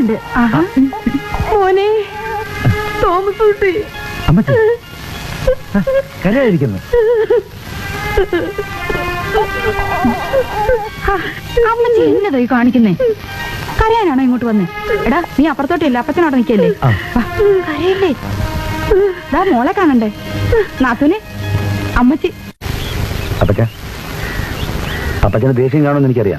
വന്നിട്ടുണ്ട് മോനെ തോമസ് കുട്ടി അമ്മച്ചി കരയായിരിക്കുന്നു അമ്മച്ചി എന്നതായി കാണിക്കുന്നേ കരയാനാണോ ഇങ്ങോട്ട് വന്നേ എടാ നീ അപ്പുറത്തോട്ടില്ല അപ്പച്ചനോട് നിൽക്കല്ലേ ആ. കരയല്ലേ ദാ മോളെ കാണണ്ടേ നാത്തൂനെ അമ്മച്ചി അപ്പച്ച അപ്പച്ചന് ദേഷ്യം കാണുമെന്ന് എനിക്കറിയാം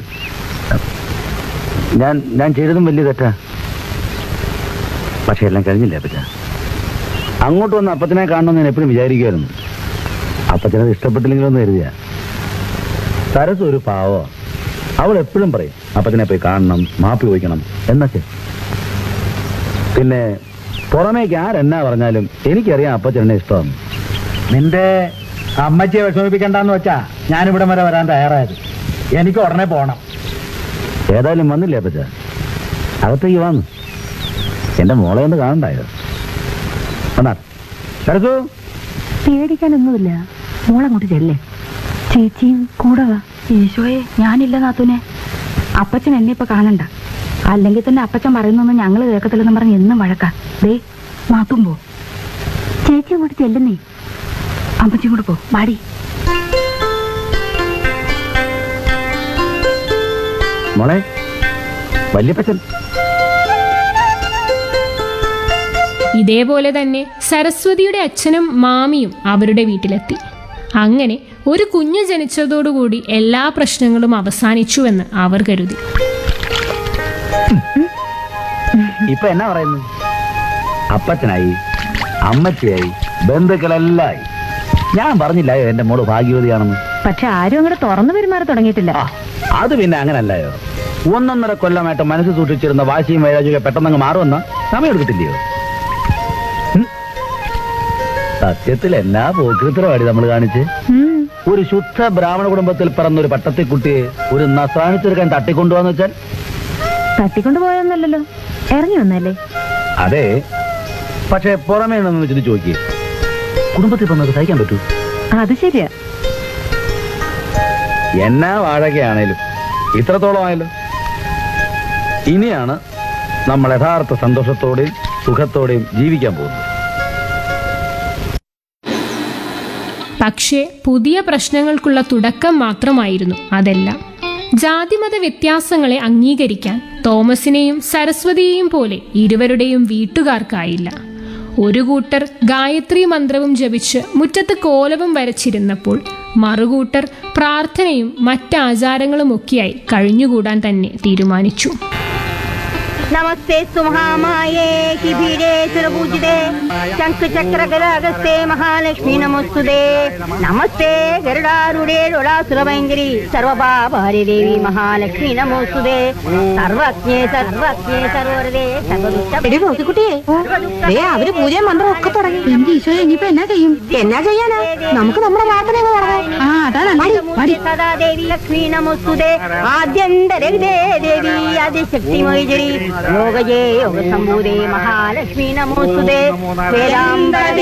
ഞാൻ ഞാൻ ചെയ്തതും വലിയ തെറ്റാ പക്ഷെ എല്ലാം കഴിഞ്ഞില്ലേ അപ്പച്ച അങ്ങോട്ട് വന്ന് അപ്പച്ചനെ കാണണമെന്ന് ഞാൻ എപ്പോഴും വിചാരിക്കുമായിരുന്നു അപ്പച്ചനത് ഇഷ്ടപ്പെട്ടില്ലെങ്കിലൊന്നും കരുതിയ സരസ് ഒരു പാവോ അവൾ എപ്പോഴും പറയും അപ്പച്ചനെ പോയി കാണണം മാപ്പി ചോദിക്കണം എന്നൊക്കെ പിന്നെ പുറമേക്ക് ആരെന്നാ പറഞ്ഞാലും എനിക്കറിയാം അപ്പച്ചൻ എന്നെ ഇഷ്ടമാണ് നിന്റെ അമ്മച്ചിയെ വിഷമിപ്പിക്കണ്ടെന്ന് വെച്ചാ ഞാനിവിടെ വരെ വരാൻ തയ്യാറായത് എനിക്ക് ഉടനെ പോണം ഏതായാലും വന്നില്ലേ അപ്പച്ച അകത്തേക്ക് വന്നു എന്റെ മോളെ ഒന്ന് കാണണ്ടായോ വന്നാ സരസു പേടിക്കാനൊന്നുമില്ല മോളങ്ങോട്ട് ചെല്ലേ ചേച്ചിയും കൂടെ വാ ഈശോയെ ഞാനില്ല നാത്തൂനെ അപ്പച്ചൻ എന്നെ ഇപ്പൊ കാണണ്ട അല്ലെങ്കിൽ തന്നെ അപ്പച്ചൻ പറയുന്നൊന്നും ഞങ്ങൾ കേൾക്കത്തില്ലെന്ന് പറഞ്ഞ് എന്നും വഴക്കാ ദേ നാത്തും പോ ചേച്ചി അങ്ങോട്ട് ചെല്ലുന്നേ അമ്മച്ചും കൂടെ പോ മാടി മോളെ വല്യപ്പച്ചൻ ഇതേപോലെ തന്നെ സരസ്വതിയുടെ അച്ഛനും മാമിയും അവരുടെ വീട്ടിലെത്തി അങ്ങനെ ഒരു കുഞ്ഞ് ജനിച്ചതോടുകൂടി എല്ലാ പ്രശ്നങ്ങളും അവസാനിച്ചുവെന്ന് അവർ കരുതി ഇപ്പൊ എന്നാ പറയുന്നു അപ്പച്ചനായി അമ്മച്ചിയായി ബന്ധുക്കളെല്ലാം ആയി ഞാൻ പറഞ്ഞില്ലായോ എന്റെ മോള് ഭാഗ്യവതിയാണെന്ന് പക്ഷെ ആരും അങ്ങോട്ട് തുറന്നു പെരുമാറി തുടങ്ങിയിട്ടില്ല ആ അത് പിന്നെ അങ്ങനല്ലയോ ഒന്നൊന്നര കൊല്ലമായിട്ട് മനസ്സ് സൂക്ഷിച്ചിരുന്ന വാശിയും വൈരാജ്യമൊക്കെ പെട്ടെന്നങ്ങ് മാറുമെന്ന സമയം എടുക്കത്തില്ലയോ ഉം? സത്യത്തിൽ എന്നാ പോക്കൃത്തരവാടി നമ്മൾ കാണിച്ച് ഉം. ഒരു ശുദ്ധ ബ്രാഹ്മണ കുടുംബത്തിൽ പിറന്ന ഒരു പട്ടത്തിക്കുട്ടിയെ ഒരു നസ്രാണി ചെറുക്കാൻ തട്ടിക്കൊണ്ടുപോകാന്ന് വെച്ചാൽ തട്ടിക്കൊണ്ടു പോയൊന്നല്ലല്ലോ ഇറങ്ങി വന്നല്ലേ അതെ പക്ഷെ പുറമേ നിന്ന് ചിന്തിച്ച് നോക്കിയേ കുടുംബത്തിൽ വന്നത് സഹിക്കാൻ പറ്റൂ അത് ശരിയാ എന്നാ വാഴകയാണേലും ഇത്രത്തോളം ആയല്ലോ ഇനിയാണ് നമ്മൾ യഥാർത്ഥ സന്തോഷത്തോടെയും സുഖത്തോടെയും ജീവിക്കാൻ പോകുന്നത് പക്ഷേ പുതിയ പ്രശ്നങ്ങൾക്കുള്ള തുടക്കം മാത്രമായിരുന്നു അതെല്ലാം ജാതിമത വ്യത്യാസങ്ങളെ അംഗീകരിക്കാൻ തോമസിനെയും സരസ്വതിയെയും പോലെ ഇരുവരുടെയും വീട്ടുകാർക്കായില്ല ഒരു കൂട്ടർ ഗായത്രി മന്ത്രവും ജപിച്ച് മുറ്റത്ത് കോലവും വരച്ചിരുന്നപ്പോൾ മറുകൂട്ടർ പ്രാർത്ഥനയും മറ്റാചാരങ്ങളുമൊക്കെയായി കഴിഞ്ഞുകൂടാൻ തന്നെ തീരുമാനിച്ചു नमस्ते सुमहामाये शिभिरे सुरपूजिते शङ्ख चक्र गदागस्ते महालक्ष्मी नमोस्तुते नमस्ते गरुडारूढे लोलासुरभयङ्करी सर्वपापहरे देवी महालक्ष्मी नमोस्तुते സർവജ്ഞേ സർവജ്ഞേ സർവരതേ സർവദുഷ്ട അവര് പൂജയും മന്ത്രം ഒക്കെ തുടങ്ങി എന്റെ ഈശോ ഇനിയിപ്പോ എന്നാ ചെയ്യും എന്നാ ചെയ്യാനാ നമുക്ക് നമ്മുടെ പ്രാർത്ഥന അങ്ങ് തുടങ്ങാം ആ അതാ നല്ലത്. സദാ ദേവി ലക്ഷ്മി നമോസ്തുതേ ആദ്യന്തരവിദേ ദേവി ആദിശക്തി മൈജരി യോഗജേ യോഗ സംഭൂതേ മഹാലക്ഷ്മി നമോസ്തുതേ വേദാന്തരേ